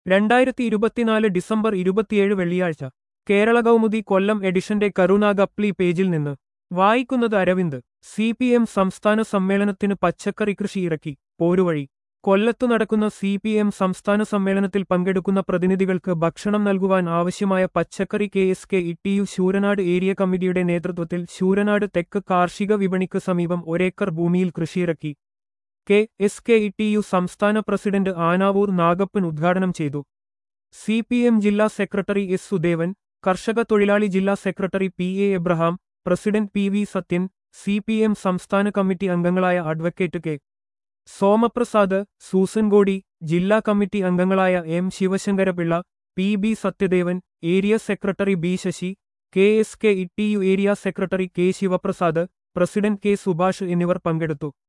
രണ്ടായിരത്തി ഇരുപത്തിനാല് ഡിസംബർ ഇരുപത്തിയേഴ് വെള്ളിയാഴ്ച കേരള കൗമുദി കൊല്ലം എഡിഷന്റെ കരുണാഗപ്ലി പേജിൽ നിന്ന് വായിക്കുന്നത് അരവിന്ദ് സി പി എം സംസ്ഥാന സമ്മേളനത്തിന് പച്ചക്കറി കൃഷി ഇറക്കി പോരുവഴി കൊല്ലത്തു നടക്കുന്ന സി പി എം സംസ്ഥാന സമ്മേളനത്തിൽ പങ്കെടുക്കുന്ന പ്രതിനിധികൾക്ക് ഭക്ഷണം നൽകുവാൻ ആവശ്യമായ പച്ചക്കറി K S K T U Sooranad area കമ്മിറ്റിയുടെ നേതൃത്വത്തിൽ ശൂരനാട് തെക്ക് കാർഷിക വിപണിക്ക് സമീപം ഒരേക്കർ ഭൂമിയിൽ കൃഷിയിറക്കി കെ എസ് കെ ഇട്ടിയു സംസ്ഥാന പ്രസിഡന്റ് ആനാവൂർ നാഗപ്പൻ ഉദ്ഘാടനം ചെയ്തു സി പി എം ജില്ലാ സെക്രട്ടറി എസ് സുദേവൻ കർഷക തൊഴിലാളി ജില്ലാ secretary P A Abraham president P V Sathyan C P M സംസ്ഥാന കമ്മിറ്റി അംഗങ്ങളായ അഡ്വക്കേറ്റ് കെ സോമപ്രസാദ് സൂസൻ ഗോഡി ജില്ലാ കമ്മിറ്റി അംഗങ്ങളായ M Sivasankarapillai P B Sathyadevan area secretary B Sasi K S K T U area secretary K Sivaprasad president K Subhash എന്നിവർ പങ്കെടുത്തു